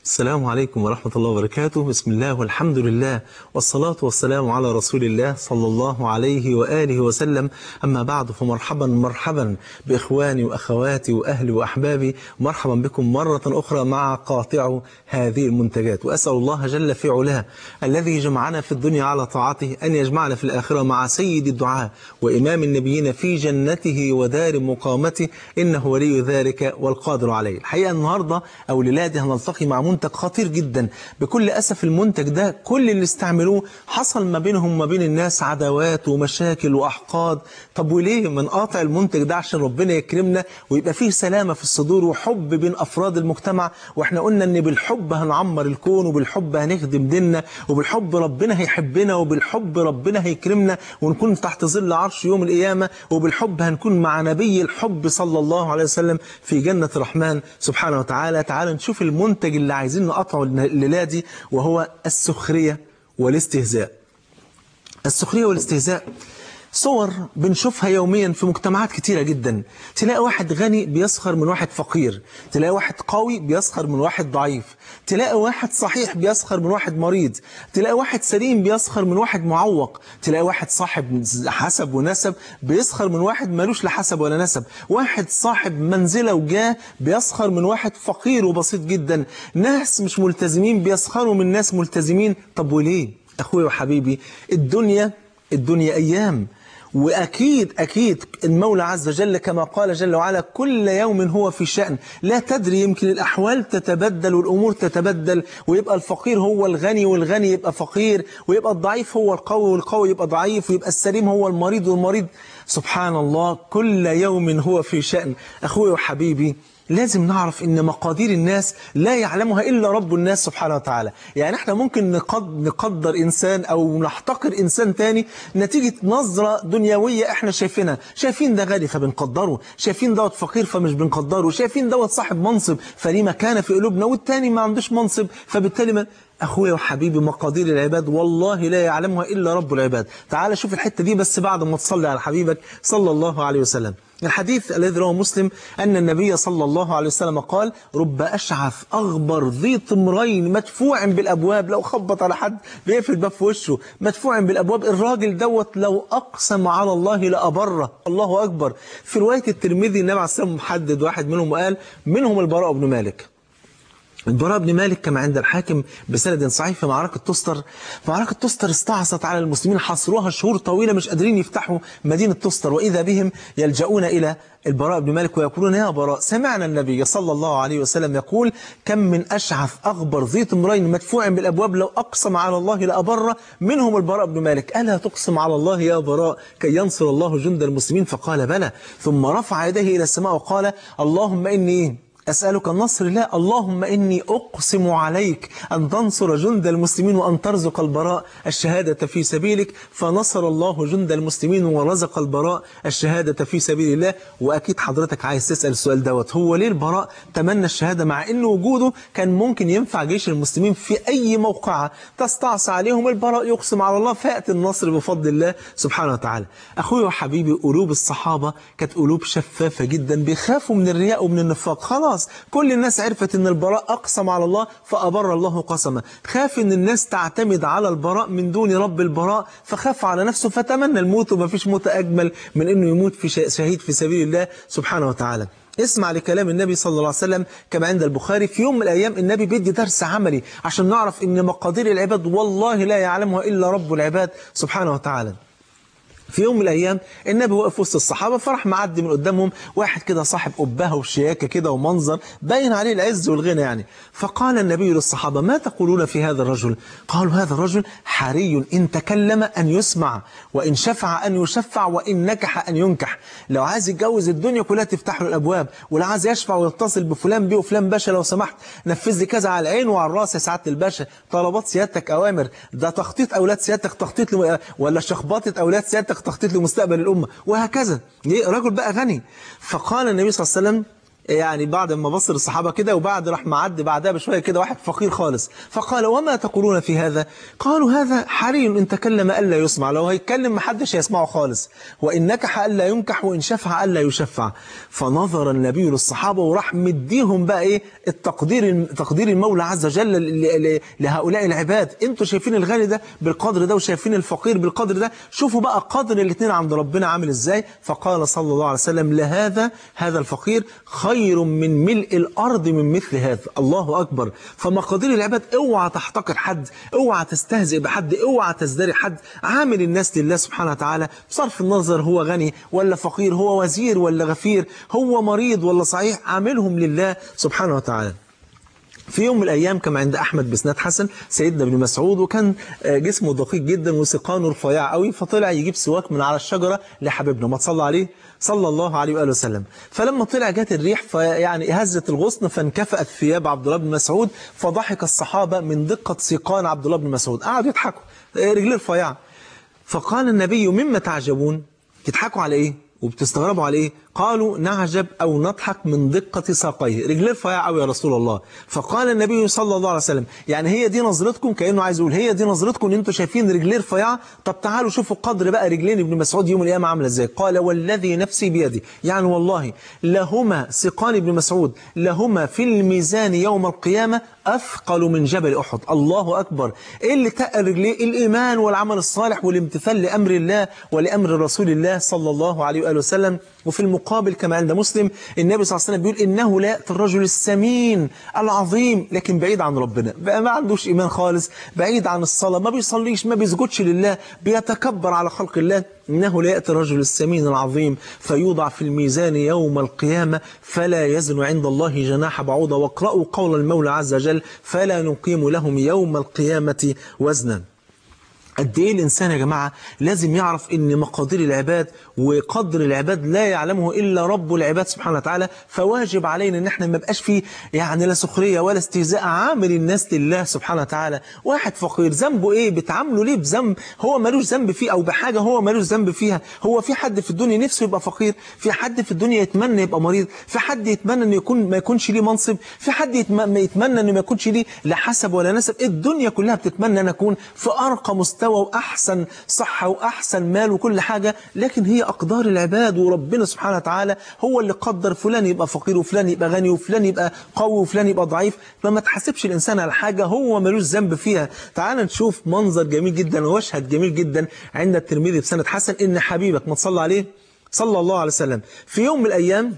السلام عليكم ورحمة الله وبركاته بسم الله والحمد لله والصلاة والسلام على رسول الله صلى الله عليه وآله وسلم أما بعد فمرحبا مرحبا بإخواني وأخواتي وأهلي وأحبابي مرحبا بكم مرة أخرى مع قاطع هذه المنتجات وأسأل الله جل في علاه الذي جمعنا في الدنيا على طاعته أن يجمعنا في الآخرة مع سيد الدعاء وإمام النبيين في جنته ودار مقامته إنه ولي ذلك والقادر عليه الحقيقة النهاردة أو ليلادي هنلتقي مع منتج خطير جدا بكل أسف المنتج ده كل اللي استعملوه حصل ما بينهم وما بين الناس عداوات ومشاكل وأحقاد طب وليه من قاطع المنتج ده عشان ربنا يكرمنا ويبقى فيه سلامة في الصدور وحب بين أفراد المجتمع وإحنا قلنا إن بالحب هنعمر الكون وبالحب هنخدم ديننا وبالحب ربنا هيحبنا وبالحب ربنا هيكرمنا ونكون تحت ظل عرش يوم القيامة وبالحب هنكون مع نبي الحب صلى الله عليه وسلم في جنة الرحمن سبحانه وتعالى تعالوا نشوف المنتج اللي عايزين نقطعه الليلة دي وهو السخرية والاستهزاء السخرية والاستهزاء صور بنشوفها يوميا في مجتمعات كتيرة جدا تلاقي واحد غني بيسخر من واحد فقير تلاقي واحد قوي بيسخر من واحد ضعيف تلاقي واحد صحيح بيسخر من واحد مريض تلاقي واحد سليم بيسخر من واحد معوق تلاقي واحد صاحب حسب ونسب بيسخر من واحد ملوش لا حسب ولا نسب واحد صاحب منزلة وجاه بيسخر من واحد فقير وبسيط جدا ناس مش ملتزمين بيسخروا من ناس ملتزمين طب وليه أخوي وحبيبي الدنيا الدنيا أيام وأكيد أكيد المولى عز وجل كما قال جل وعلا كل يوم هو في شأن لا تدري يمكن الأحوال تتبدل والأمور تتبدل ويبقى الفقير هو الغني والغني يبقى فقير ويبقى الضعيف هو القوي والقوي يبقى ضعيف ويبقى السليم هو المريض والمريض سبحان الله كل يوم هو في شأن أخوي وحبيبي لازم نعرف ان مقادير الناس لا يعلمها الا رب الناس سبحانه وتعالى يعني احنا ممكن نقدر انسان او نحتقر انسان تاني نتيجة نظرة دنيوية احنا شايفينها شايفين ده غني فبنقدره شايفين دوت فقير فمش بنقدره شايفين دوت صاحب منصب فليه مكانه في قلوبنا والتاني ما عندوش منصب فبالتالي ما أخويا وحبيبي مقادير العباد والله لا يعلمها إلا رب العباد تعال شوف الحتة دي بس بعد ما تصلي على حبيبك صلى الله عليه وسلم الحديث الذي رواه مسلم أن النبي صلى الله عليه وسلم قال رب أشعث أغبر ذي طمرين مدفوع بالأبواب لو خبط على حد بيقفل الباب في وشه مدفوع بالأبواب الراجل دوت لو أقسم على الله لأبره الله أكبر في رواية الترمذي النبي عليه الصلاة محدد واحد منهم وقال منهم البراء بن مالك البراء بن مالك كما عند الحاكم بسند صحيح في معركة تستر معركة تستر استعصت على المسلمين حصروها شهور طويلة مش قادرين يفتحوا مدينة تستر وإذا بهم يلجؤون إلى البراء بن مالك ويقولون يا براء سمعنا النبي صلى الله عليه وسلم يقول كم من أشعث أغبر ذي تمرين مدفوع بالأبواب لو أقسم على الله لأبر منهم البراء بن مالك ألا تقسم على الله يا براء كي ينصر الله جند المسلمين فقال بلى ثم رفع يديه إلى السماء وقال اللهم إني أسألك النصر لا اللهم إني أقسم عليك أن تنصر جند المسلمين وأن ترزق البراء الشهادة في سبيلك فنصر الله جند المسلمين ورزق البراء الشهادة في سبيل الله وأكيد حضرتك عايز تسأل السؤال دوت هو ليه البراء تمنى الشهادة مع أن وجوده كان ممكن ينفع جيش المسلمين في أي موقعة تستعصى عليهم البراء يقسم على الله فأتي النصر بفضل الله سبحانه وتعالى أخوي وحبيبي قلوب الصحابة كانت قلوب شفافة جدا بيخافوا من الرياء ومن النفاق خلاص خلاص كل الناس عرفت ان البراء اقسم على الله فابر الله قسمه خاف ان الناس تعتمد على البراء من دون رب البراء فخاف على نفسه فتمنى الموت وما فيش موت اجمل من انه يموت في شهيد في سبيل الله سبحانه وتعالى اسمع لكلام النبي صلى الله عليه وسلم كما عند البخاري في يوم من الأيام النبي بيدي درس عملي عشان نعرف ان مقادير العباد والله لا يعلمها إلا رب العباد سبحانه وتعالى في يوم من الأيام النبي وقف وسط الصحابة فراح معدي من قدامهم واحد كده صاحب أبهة وشياكة كده ومنظر باين عليه العز والغنى يعني فقال النبي للصحابة ما تقولون في هذا الرجل قالوا هذا الرجل حري إن تكلم أن يسمع وإن شفع أن يشفع وإن نكح أن ينكح لو عايز يتجوز الدنيا كلها تفتح له الأبواب ولو عايز يشفع ويتصل بفلان بيه وفلان باشا لو سمحت نفذ لي كذا على العين وعلى الراس يا سعادة الباشا طلبات سيادتك أوامر ده تخطيط أولاد سيادتك تخطيط لم... ولا شخبطة أولاد سيادتك تخطيط لمستقبل الأمة وهكذا ليه رجل بقى غني فقال النبي صلى الله عليه وسلم يعني بعد ما بص للصحابة كده وبعد راح معدي بعدها بشوية كده واحد فقير خالص فقال وما تقولون في هذا قالوا هذا حري إن تكلم ألا يسمع لو هيتكلم محدش يسمعه خالص وإن نكح ألا ينكح وإن شفع ألا يشفع فنظر النبي للصحابة وراح مديهم بقى إيه التقدير تقدير المولى عز وجل ل- ل- لهؤلاء العباد انتوا شايفين الغني ده بالقدر ده وشايفين الفقير بالقدر ده شوفوا بقى قدر الاثنين عند ربنا عامل ازاي فقال صلى الله عليه وسلم لهذا هذا الفقير خير من ملء الارض من مثل هذا الله اكبر فمقادير العباد اوعى تحتقر حد اوعى تستهزئ بحد اوعى تزدري حد عامل الناس لله سبحانه وتعالى بصرف النظر هو غني ولا فقير هو وزير ولا غفير هو مريض ولا صحيح عاملهم لله سبحانه وتعالى في يوم من الأيام كما عند أحمد بسناد حسن سيدنا ابن مسعود وكان آه، جسمه دقيق جدا وسقانه رفيع قوي فطلع يجيب سواك من على الشجرة لحبيبنا ما تصلى عليه صلى الله عليه وآله وسلم فلما طلع جت الريح فيعني هزت الغصن فانكفأت ثياب عبد الله بن مسعود فضحك الصحابة من دقة سيقان عبد الله بن مسعود قعدوا يضحكوا آه، رجليه رفيعة فقال النبي مما تعجبون تضحكوا على ايه وبتستغربوا على ايه قالوا نعجب او نضحك من دقه ساقيه رجليه رفيعه قوي يا رسول الله فقال النبي صلى الله عليه وسلم يعني هي دي نظرتكم كانه عايز يقول هي دي نظرتكم ان انتم شايفين رجليه رفيعه طب تعالوا شوفوا قدر بقى رجلين ابن مسعود يوم القيامه عامله ازاي قال والذي نفسي بيدي يعني والله لهما سقان ابن مسعود لهما في الميزان يوم القيامه اثقل من جبل احد الله اكبر ايه اللي تقل رجليه الايمان والعمل الصالح والامتثال لامر الله ولامر رسول الله صلى الله عليه واله وسلم وفي المقابل كما عند مسلم النبي صلى الله عليه وسلم بيقول انه لا ياتي الرجل السمين العظيم لكن بعيد عن ربنا بقى ما عندوش ايمان خالص بعيد عن الصلاه ما بيصليش ما بيسجدش لله بيتكبر على خلق الله انه لا ياتي الرجل السمين العظيم فيوضع في الميزان يوم القيامه فلا يزن عند الله جناح بعوضه واقرأوا قول المولى عز وجل فلا نقيم لهم يوم القيامه وزنا قد ايه الانسان يا جماعه لازم يعرف ان مقادير العباد وقدر العباد لا يعلمه الا رب العباد سبحانه وتعالى فواجب علينا ان احنا ما بقاش فيه يعني لا سخريه ولا استهزاء عامل الناس لله سبحانه وتعالى واحد فقير ذنبه ايه بتعامله ليه بذنب هو ملوش ذنب فيه او بحاجه هو ملوش ذنب فيها هو في حد في الدنيا نفسه يبقى فقير في حد في الدنيا يتمنى يبقى مريض في حد يتمنى انه يكون ما يكونش ليه منصب في حد يتم- يتمنى انه ما يكونش ليه لا حسب ولا نسب الدنيا كلها بتتمنى ان اكون في ارقى مستوى واحسن صحه واحسن مال وكل حاجه لكن هي اقدار العباد وربنا سبحانه وتعالى هو اللي قدر فلان يبقى فقير وفلان يبقى غني وفلان يبقى قوي وفلان يبقى ضعيف فما تحاسبش الانسان على حاجه هو ملوش ذنب فيها تعال نشوف منظر جميل جدا ومشهد جميل جدا عند الترمذي بسند حسن ان حبيبك ما تصلى عليه صلى الله عليه وسلم في يوم من الايام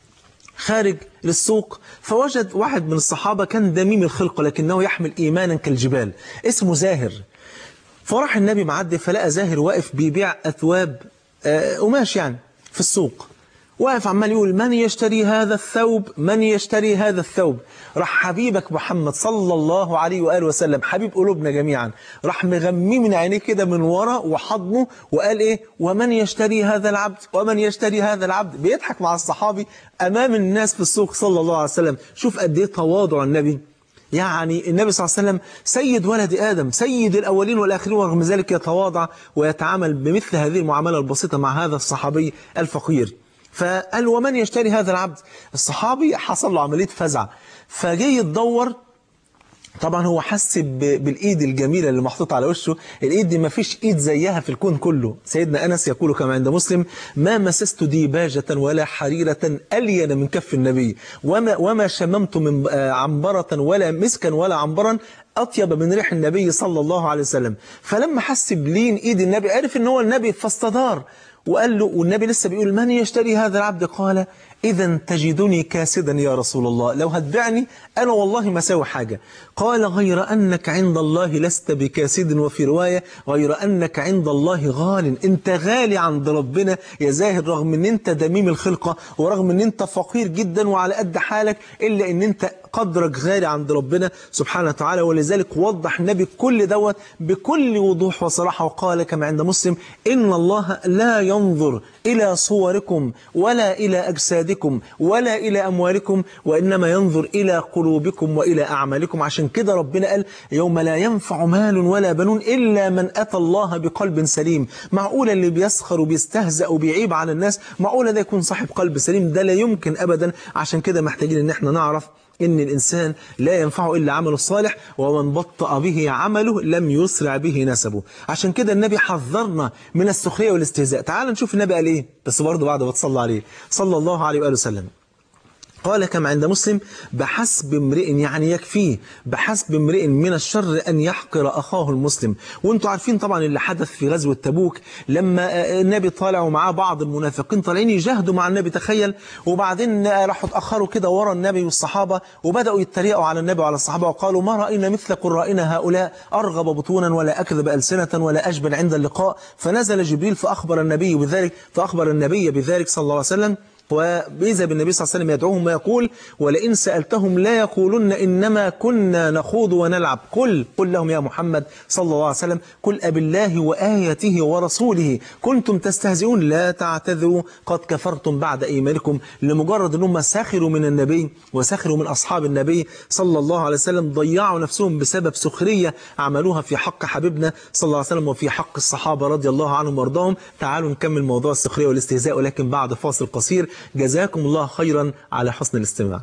خارج للسوق فوجد واحد من الصحابة كان دميم الخلق لكنه يحمل إيمانا كالجبال اسمه زاهر فراح النبي معدي فلقى زاهر واقف بيبيع أثواب آه، قماش يعني في السوق واقف عمال يقول من يشتري هذا الثوب من يشتري هذا الثوب راح حبيبك محمد صلى الله عليه وآله وسلم حبيب قلوبنا جميعا راح مغميه من عينيه كده من ورا وحضنه وقال ايه ومن يشتري هذا العبد ومن يشتري هذا العبد بيضحك مع الصحابي امام الناس في السوق صلى الله عليه وسلم شوف قد ايه تواضع النبي يعني النبي صلى الله عليه وسلم سيد ولد آدم سيد الأولين والآخرين ورغم ذلك يتواضع ويتعامل بمثل هذه المعاملة البسيطة مع هذا الصحابي الفقير فقال ومن يشتري هذا العبد الصحابي حصل له عملية فزع فجاي يتدور طبعا هو حس ب- بالايد الجميله اللي محطوطه على وشه الايد دي ما فيش ايد زيها في الكون كله سيدنا انس يقول كما عند مسلم ما مسست ديباجه ولا حريره الين من كف النبي وما وما شممت من آه، عنبره ولا مسكا ولا عنبرا اطيب من ريح النبي صلى الله عليه وسلم فلما حس بلين ايد النبي عرف ان هو النبي فاستدار وقال له والنبي لسه بيقول من يشتري هذا العبد قال إذا تجدني كاسدا يا رسول الله لو هتبعني أنا والله ما ساوي حاجة قال غير أنك عند الله لست بكاسد وفي رواية غير أنك عند الله غال أنت غالي عند ربنا يا زاهد رغم أن أنت دميم الخلقة ورغم أن أنت فقير جدا وعلى قد حالك إلا أن أنت قدرك غالي عند ربنا سبحانه وتعالى ولذلك وضح النبي كل دوت بكل وضوح وصراحة وقال كما عند مسلم إن الله لا ينظر إلى صوركم ولا إلى أجسادكم ولا إلى أموالكم وإنما ينظر إلى قلوبكم وإلى أعمالكم عشان كده ربنا قال يوم لا ينفع مال ولا بنون إلا من أتى الله بقلب سليم معقولة اللي بيسخر وبيستهزأ وبيعيب على الناس معقولة ده يكون صاحب قلب سليم ده لا يمكن أبدا عشان كده محتاجين إن احنا نعرف إن الإنسان لا ينفعه إلا عمله الصالح ومن بطأ به عمله لم يسرع به نسبه عشان كده النبي حذرنا من السخرية والاستهزاء تعال نشوف النبي قال إيه بس برضه بعد ما تصلى عليه صلى الله عليه وآله وسلم قال كما عند مسلم بحسب امرئ يعني يكفيه بحسب امرئ من الشر أن يحقر أخاه المسلم وانتم عارفين طبعا اللي حدث في غزوة تبوك لما النبي طالع ومعاه بعض المنافقين طالعين يجاهدوا مع النبي تخيل وبعدين راحوا اتأخروا كده ورا النبي والصحابة وبدأوا يتريقوا على النبي وعلى الصحابة وقالوا ما رأينا مثل قرائنا هؤلاء أرغب بطونا ولا أكذب ألسنة ولا أجبن عند اللقاء فنزل جبريل فأخبر النبي بذلك فأخبر النبي بذلك صلى الله عليه وسلم وإذا بالنبي صلى الله عليه وسلم يدعوهم ويقول ولئن سألتهم لا يقولن إنما كنا نخوض ونلعب قل قل لهم يا محمد صلى الله عليه وسلم قل أب الله وآياته ورسوله كنتم تستهزئون لا تعتذروا قد كفرتم بعد إيمانكم لمجرد أنهم سخروا من النبي وسخروا من أصحاب النبي صلى الله عليه وسلم ضيعوا نفسهم بسبب سخرية عملوها في حق حبيبنا صلى الله عليه وسلم وفي حق الصحابة رضي الله عنهم وارضاهم تعالوا نكمل موضوع السخرية والاستهزاء ولكن بعد فاصل قصير جزاكم الله خيرا على حسن الاستماع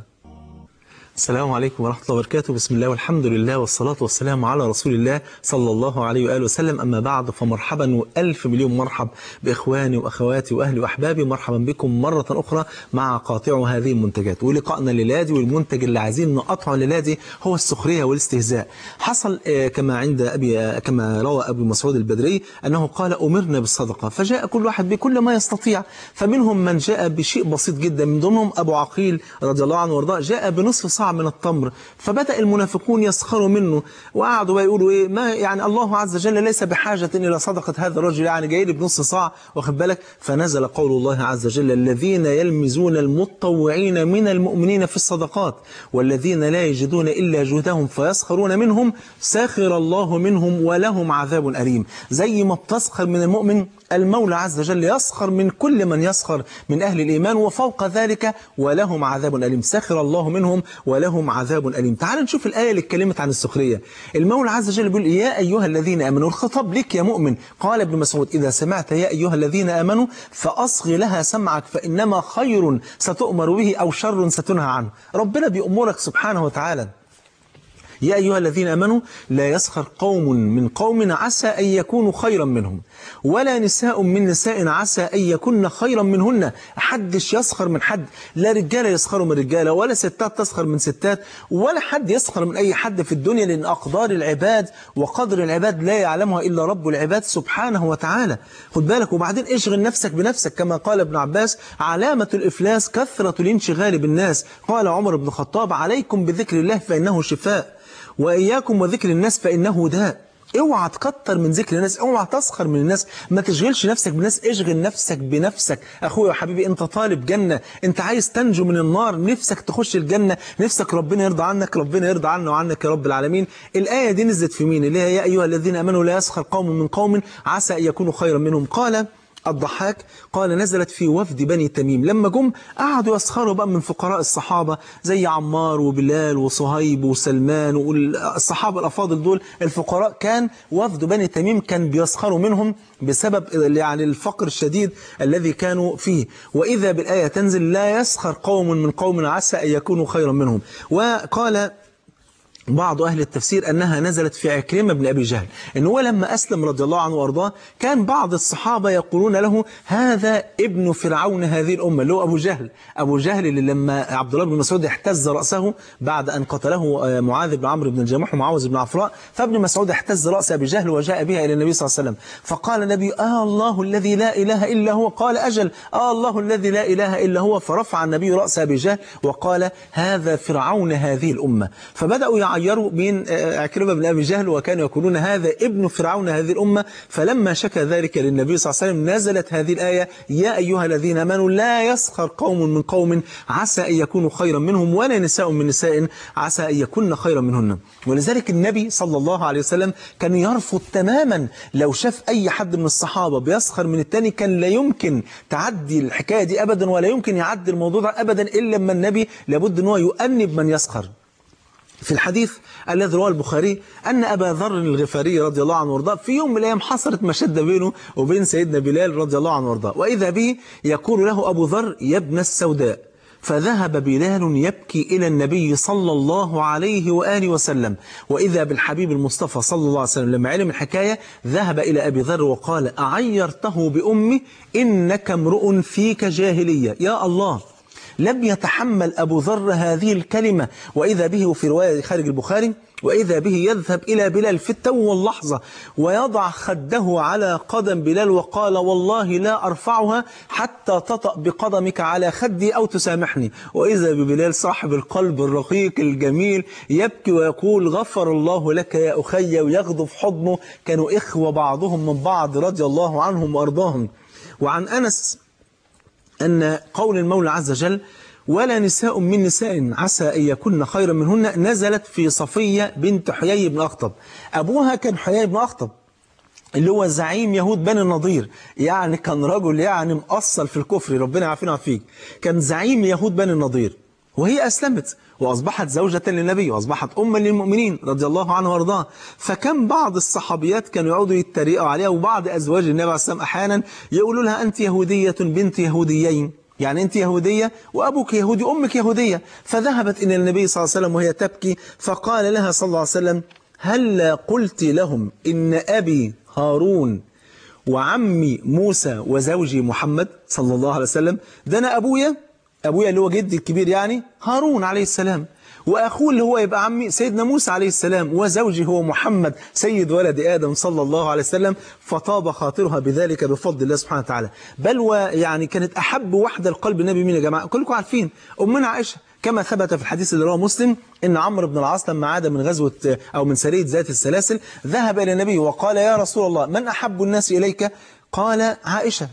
السلام عليكم ورحمة الله وبركاته بسم الله والحمد لله والصلاة والسلام على رسول الله صلى الله عليه وآله وسلم أما بعد فمرحبا وألف مليون مرحب بإخواني وأخواتي وأهلي وأحبابي مرحبا بكم مرة أخرى مع قاطع هذه المنتجات ولقائنا الليلادي والمنتج اللي عايزين نقطعه الليلادي هو السخرية والاستهزاء حصل كما عند أبي كما روى أبو مسعود البدري أنه قال أمرنا بالصدقة فجاء كل واحد بكل ما يستطيع فمنهم من جاء بشيء بسيط جدا من ضمنهم أبو عقيل رضي الله عنه وارضاه جاء بنصف صاع من التمر فبدأ المنافقون يسخروا منه وقعدوا بقى يقولوا ايه ما يعني الله عز وجل ليس بحاجة إلى صدقة هذا الرجل يعني جاي لي بنص صاع واخد بالك فنزل قول الله عز وجل الذين يلمزون المتطوعين من المؤمنين في الصدقات والذين لا يجدون إلا جهدهم فيسخرون منهم ساخر الله منهم ولهم عذاب أليم زي ما بتسخر من المؤمن المولى عز وجل يسخر من كل من يسخر من أهل الإيمان وفوق ذلك ولهم عذاب أليم سخر الله منهم ولهم عذاب أليم تعال نشوف الآية اللي اتكلمت عن السخرية المولى عز وجل بيقول يا أيها الذين آمنوا الخطاب لك يا مؤمن قال ابن مسعود إذا سمعت يا أيها الذين آمنوا فأصغ لها سمعك فإنما خير ستؤمر به أو شر ستنهى عنه ربنا بيأمرك سبحانه وتعالى يا أيها الذين أمنوا لا يسخر قوم من قوم عسى أن يكونوا خيرا منهم ولا نساء من نساء عسى أن يكون خيرا منهن حدش يسخر من حد لا رجالة يسخروا من رجالة ولا ستات تسخر من ستات ولا حد يسخر من أي حد في الدنيا لأن أقدار العباد وقدر العباد لا يعلمها إلا رب العباد سبحانه وتعالى خد بالك وبعدين اشغل نفسك بنفسك كما قال ابن عباس علامة الإفلاس كثرة الانشغال بالناس قال عمر بن الخطاب عليكم بذكر الله فإنه شفاء وإياكم وذكر الناس فإنه داء اوعى تكتر من ذكر الناس اوعى تسخر من الناس ما تشغلش نفسك بالناس اشغل نفسك بنفسك اخويا وحبيبي انت طالب جنة انت عايز تنجو من النار نفسك تخش الجنة نفسك ربنا يرضى عنك ربنا يرضى عنا وعنك يا رب العالمين الآية دي نزلت في مين اللي هي يا أيها الذين أمنوا لا يسخر قوم من قوم عسى أن يكونوا خيرا منهم قال الضحاك قال نزلت في وفد بني تميم لما جم قعدوا يسخروا بقى من فقراء الصحابة زي عمار وبلال وصهيب وسلمان والصحابة الأفاضل دول الفقراء كان وفد بني تميم كان بيسخروا منهم بسبب يعني الفقر الشديد الذي كانوا فيه وإذا بالآية تنزل لا يسخر قوم من قوم عسى أن يكونوا خيرا منهم وقال بعض أهل التفسير أنها نزلت في عكرمة بن أبي جهل إن هو لما أسلم رضي الله عنه وأرضاه كان بعض الصحابة يقولون له هذا ابن فرعون هذه الأمة اللي هو أبو جهل أبو جهل اللي لما عبد الله بن مسعود احتز رأسه بعد أن قتله معاذ بن عمرو بن الجموح ومعوذ بن عفراء فابن مسعود احتز رأس أبي جهل وجاء بها إلى النبي صلى الله عليه وسلم فقال النبي آه الله الذي لا إله إلا هو قال أجل آه الله الذي لا إله إلا هو فرفع النبي رأس أبي جهل وقال هذا فرعون هذه الأمة فبدأوا عيروا من عكرمة بن أبي جهل وكانوا يقولون هذا ابن فرعون هذه الأمة فلما شكى ذلك للنبي صلى الله عليه وسلم نزلت هذه الآية يا أيها الذين آمنوا لا يسخر قوم من قوم عسى أن يكونوا خيرا منهم ولا نساء من نساء عسى أن يكون خيرا منهن ولذلك النبي صلى الله عليه وسلم كان يرفض تماما لو شاف أي حد من الصحابة بيسخر من التاني كان لا يمكن تعدي الحكاية دي أبدا ولا يمكن يعدي الموضوع ده أبدا إلا لما النبي لابد أنه يؤنب من يسخر في الحديث الذي رواه البخاري أن أبا ذر الغفاري رضي الله عنه وارضاه في يوم من الأيام حصلت مشدة بينه وبين سيدنا بلال رضي الله عنه وارضاه وإذا به يقول له أبو ذر يا ابن السوداء فذهب بلال يبكي إلى النبي صلى الله عليه وآله وسلم وإذا بالحبيب المصطفى صلى الله عليه وسلم لما علم الحكاية ذهب إلى أبي ذر وقال أعيرته بأمي إنك امرؤ فيك جاهلية يا الله لم يتحمل أبو ذر هذه الكلمة وإذا به في رواية خارج البخاري وإذا به يذهب إلى بلال في التو واللحظة ويضع خده على قدم بلال وقال والله لا أرفعها حتى تطأ بقدمك على خدي أو تسامحني وإذا ببلال صاحب القلب الرقيق الجميل يبكي ويقول غفر الله لك يا أخي ويغضب حضنه كانوا إخوة بعضهم من بعض رضي الله عنهم وأرضاهم وعن أنس أن قول المولى عز وجل ولا نساء من نساء عسى أن يكن خيرا منهن نزلت في صفية بنت حيي بن أخطب أبوها كان حيي بن أخطب اللي هو زعيم يهود بني النضير يعني كان رجل يعني مؤصل في الكفر ربنا يعافينا ويعافيك كان زعيم يهود بني النضير وهي أسلمت وأصبحت زوجة للنبي وأصبحت أما للمؤمنين رضي الله عنه وارضاه فكم بعض الصحابيات كانوا يقعدوا يتريقوا عليها وبعض أزواج النبي عليه السلام أحيانا يقولوا لها أنت يهودية بنت يهوديين يعني أنت يهودية وأبوك يهودي أمك يهودية فذهبت إلى النبي صلى الله عليه وسلم وهي تبكي فقال لها صلى الله عليه وسلم هل قلت لهم إن أبي هارون وعمي موسى وزوجي محمد صلى الله عليه وسلم ده أنا أبويا أبويا اللي هو جدي الكبير يعني هارون عليه السلام وأخوه اللي هو يبقى عمي سيدنا موسى عليه السلام وزوجي هو محمد سيد ولد آدم صلى الله عليه وسلم فطاب خاطرها بذلك بفضل الله سبحانه وتعالى بل ويعني كانت أحب وحدة القلب النبي مين يا جماعة كلكم عارفين أمنا عائشة كما ثبت في الحديث اللي رواه مسلم ان عمرو بن العاص لما عاد من غزوة أو من سرية ذات السلاسل ذهب إلى النبي وقال يا رسول الله من أحب الناس إليك قال عائشة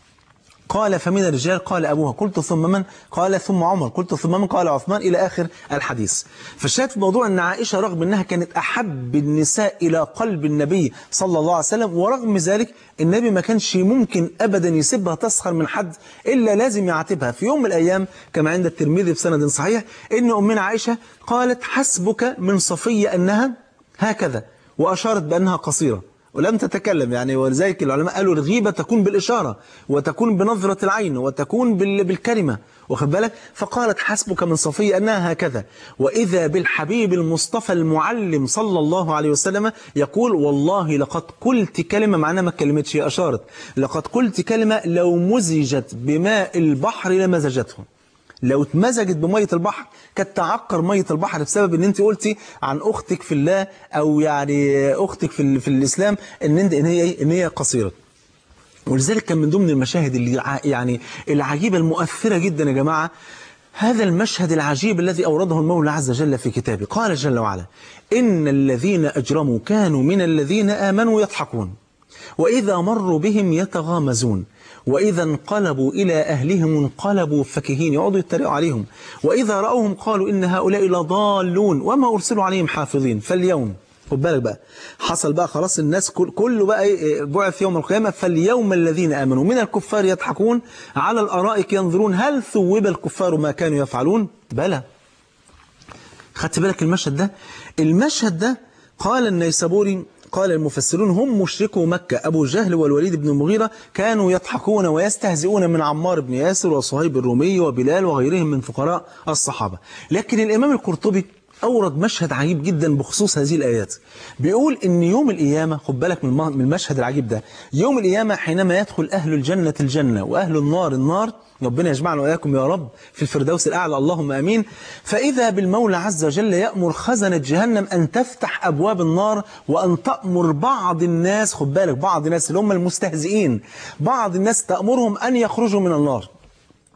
قال فمن الرجال قال أبوها قلت ثم من قال ثم عمر قلت ثم من قال عثمان إلى آخر الحديث فالشاهد في موضوع أن عائشة رغم أنها كانت أحب النساء إلى قلب النبي صلى الله عليه وسلم ورغم ذلك النبي ما كانش ممكن أبدا يسيبها تسخر من حد إلا لازم يعاتبها في يوم من الأيام كما عند الترمذي بسند صحيح إن أمنا عائشة قالت حسبك من صفية أنها هكذا وأشارت بأنها قصيرة ولم تتكلم يعني ولذلك العلماء قالوا الغيبة تكون بالإشارة وتكون بنظرة العين وتكون بالكلمة واخد بالك فقالت حسبك من صفية أنها هكذا وإذا بالحبيب المصطفى المعلم صلى الله عليه وسلم يقول والله لقد قلت كلمة معناها ما اتكلمتش هي أشارت لقد قلت كلمة لو مزجت بماء البحر لمزجته لو اتمزجت بمية البحر كانت تعقر مية البحر بسبب ان انت قلتي عن اختك في الله او يعني اختك في, في الاسلام ان انت ان هي ان هي قصيره ولذلك كان من ضمن المشاهد اللي يعني العجيبه المؤثره جدا يا جماعه هذا المشهد العجيب الذي أورده المولى عز وجل في كتابه قال جل وعلا إن الذين أجرموا كانوا من الذين آمنوا يضحكون وإذا مروا بهم يتغامزون وإذا انقلبوا إلى أهلهم انقلبوا فكهين يقعدوا يتريقوا عليهم وإذا رأوهم قالوا إن هؤلاء لضالون وما أرسلوا عليهم حافظين فاليوم خد بالك بقى حصل بقى خلاص الناس كل كله بقى بعث يوم القيامة فاليوم الذين آمنوا من الكفار يضحكون على الأرائك ينظرون هل ثوب الكفار ما كانوا يفعلون بلى خدت بالك المشهد ده المشهد ده قال النيسابوري قال المفسرون هم مشركو مكة أبو جهل والوليد بن المغيرة كانوا يضحكون ويستهزئون من عمار بن ياسر وصهيب الرومي وبلال وغيرهم من فقراء الصحابة لكن الإمام القرطبي أورد مشهد عجيب جدا بخصوص هذه الآيات بيقول إن يوم القيامة خد بالك من المشهد العجيب ده يوم القيامة حينما يدخل أهل الجنة الجنة وأهل النار النار ربنا يجمعنا وإياكم يا رب في الفردوس الأعلى اللهم أمين فإذا بالمولى عز وجل يأمر خزنة جهنم أن تفتح أبواب النار وأن تأمر بعض الناس خد بالك بعض الناس اللي هم المستهزئين بعض الناس تأمرهم أن يخرجوا من النار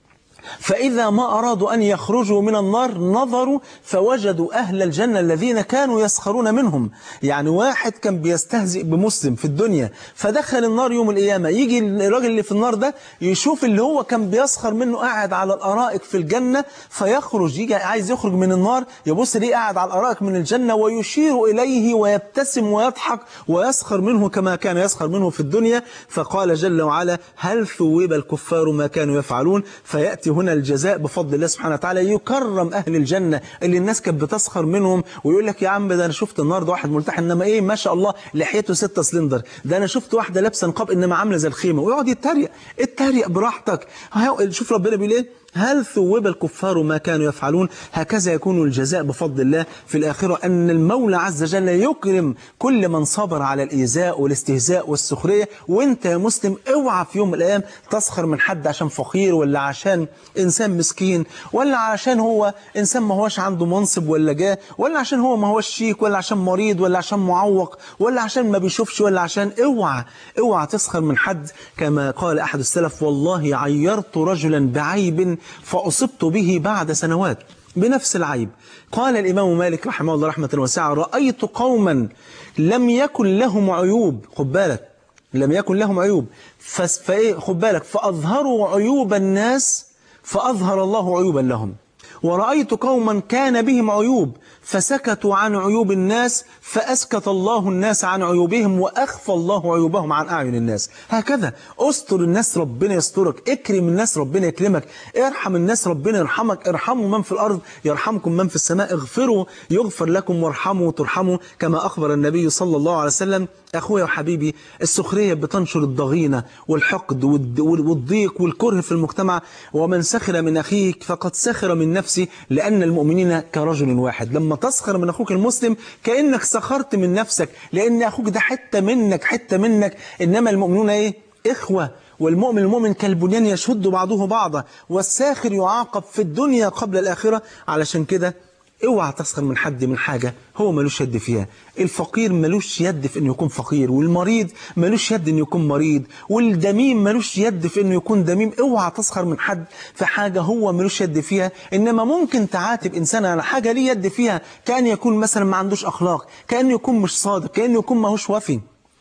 فإذا ما أرادوا أن يخرجوا من النار نظروا فوجدوا أهل الجنة الذين كانوا يسخرون منهم يعني واحد كان بيستهزئ بمسلم في الدنيا فدخل النار يوم القيامة يجي الراجل اللي في النار ده يشوف اللي هو كان بيسخر منه قاعد على الأرائك في الجنة فيخرج يجي عايز يخرج من النار يبص ليه قاعد على الأرائك من الجنة ويشير إليه ويبتسم ويضحك ويسخر منه كما كان يسخر منه في الدنيا فقال جل وعلا هل ثوب الكفار ما كانوا يفعلون فيأتي هنا الجزاء بفضل الله سبحانه وتعالى يكرم أهل الجنة اللي الناس كانت بتسخر منهم ويقول لك يا عم ده أنا شفت النهارده واحد ملتحي إنما إيه ما شاء الله لحيته ستة سلندر ده أنا شفت واحدة لابسة نقاب إنما عاملة زي الخيمة ويقعد يتريق اتريق براحتك شوف ربنا بيقول إيه هل ثوب الكفار ما كانوا يفعلون هكذا يكون الجزاء بفضل الله في الآخرة أن المولى عز وجل يكرم كل من صبر على الإيذاء والاستهزاء والسخرية وانت يا مسلم اوعى في يوم من الأيام تسخر من حد عشان فقير ولا عشان إنسان مسكين ولا عشان هو إنسان ما هوش عنده منصب ولا جاه ولا عشان هو ما هوش شيك ولا عشان مريض ولا عشان معوق ولا عشان ما بيشوفش ولا عشان اوعى اوعى تسخر من حد كما قال أحد السلف والله عيرت رجلا بعيب فأصبت به بعد سنوات بنفس العيب قال الإمام مالك رحمه الله رحمة واسعة رأيت قوما لم يكن لهم عيوب خد بالك لم يكن لهم عيوب فايه خد بالك فأظهروا عيوب الناس فأظهر الله عيوبا لهم ورأيت قوما كان بهم عيوب فسكتوا عن عيوب الناس فأسكت الله الناس عن عيوبهم وأخفى الله عيوبهم عن أعين الناس هكذا أستر الناس ربنا يسترك اكرم الناس ربنا يكرمك ارحم الناس ربنا يرحمك ارحموا من في الأرض يرحمكم من في السماء اغفروا يغفر لكم وارحموا ترحموا كما أخبر النبي صلى الله عليه وسلم أخويا وحبيبي السخرية بتنشر الضغينة والحقد والضيق والكره في المجتمع ومن سخر من أخيك فقد سخر من نفسه لأن المؤمنين كرجل واحد لما تسخر من أخوك المسلم كأنك سخرت من نفسك لأن أخوك ده حتة منك حتة منك إنما المؤمنون إيه؟ إخوة والمؤمن المؤمن كالبنيان يشد بعضه بعضا والساخر يعاقب في الدنيا قبل الآخرة علشان كده اوعى تسخر من حد من حاجة هو ملوش يد فيها الفقير ملوش يد في انه يكون فقير والمريض ملوش يد انه يكون مريض والدميم ملوش يد في انه يكون دميم اوعى تسخر من حد في حاجة هو ملوش يد فيها انما ممكن تعاتب انسان على حاجة ليه يد فيها كان يكون مثلا ما عندوش اخلاق كان يكون مش صادق كان يكون ماهوش وفي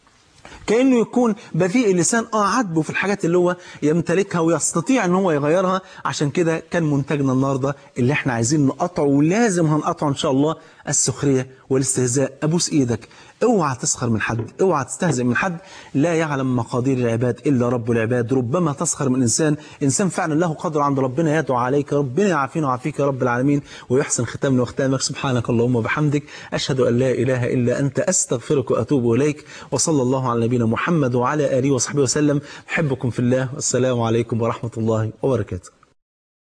كأنه يكون بذيء اللسان اه عاتبه في الحاجات اللي هو يمتلكها ويستطيع ان هو يغيرها عشان كده كان منتجنا النهارده اللي احنا عايزين نقطعه ولازم هنقطعه ان شاء الله السخرية والاستهزاء ابوس ايدك اوعى تسخر من حد اوعى تستهزئ من حد لا يعلم مقادير العباد الا رب العباد ربما تسخر من انسان انسان فعلا له قدر عند ربنا يدعو عليك ربنا يعافينا ويعافيك يا رب العالمين ويحسن ختامنا وختامك سبحانك اللهم وبحمدك اشهد ان لا اله الا انت استغفرك واتوب اليك وصلى الله على نبينا محمد وعلى اله وصحبه وسلم احبكم في الله والسلام عليكم ورحمه الله وبركاته